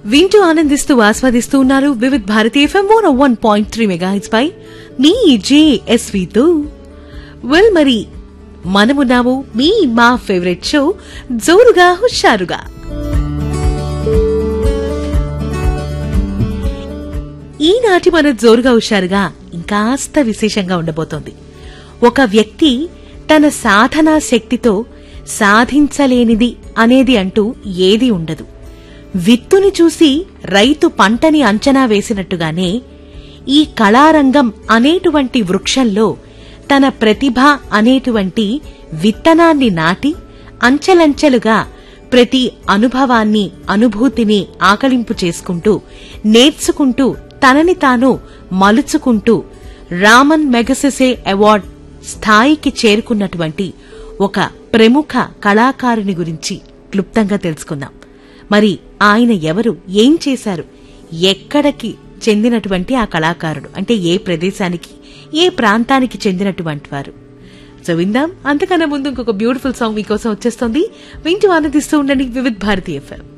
వింటూ ఆనందిస్తూ ఆస్వాదిస్తూ ఉన్నారు Vividh Bharati FM one one point three mega hits పై మీ జేఎస్వితో వెల్ మరి మనమున్నాము మీ మా ఫేవరెట్ షో జోరుగా హుషారుగా ఈనాటి మన జోరుగా హుషారుగా ఇంకాస్త విశేషంగా ఉండబోతోంది ఒక వ్యక్తి తన సాధనా శక్తితో సాధించలేనిది అనేది అంటూ ఏదీ ఉండదు విత్తుని చూసి రైతు పంటని అంచనా వేసినట్టుగానే ఈ కళారంగం అనేటువంటి వృక్షంలో తన ప్రతిభ అనేటువంటి విత్తనాన్ని నాటి అంచెలంచెలుగా ప్రతి అనుభవాన్ని అనుభూతిని ఆకలింపు చేసుకుంటూ నేర్చుకుంటూ తనని తాను మలుచుకుంటూ రామన్ మెగసెసే అవార్డ్ స్థాయికి చేరుకున్నటువంటి ఒక ప్రముఖ కళాకారుని గురించి క్లుప్తంగా తెలుసుకుందాం మరి ఆయన ఎవరు ఏం చేశారు ఎక్కడికి చెందినటువంటి ఆ కళాకారుడు అంటే ఏ ప్రదేశానికి ఏ ప్రాంతానికి చెందినటువంటి వారు సో విందాం అంతకన్నా ముందు ఇంకొక బ్యూటిఫుల్ సాంగ్ మీకోసం వచ్చేస్తుంది వింటూ ఆనందిస్తూ ఉండండి వివిధ్ భారతి ఎఫ్ఎం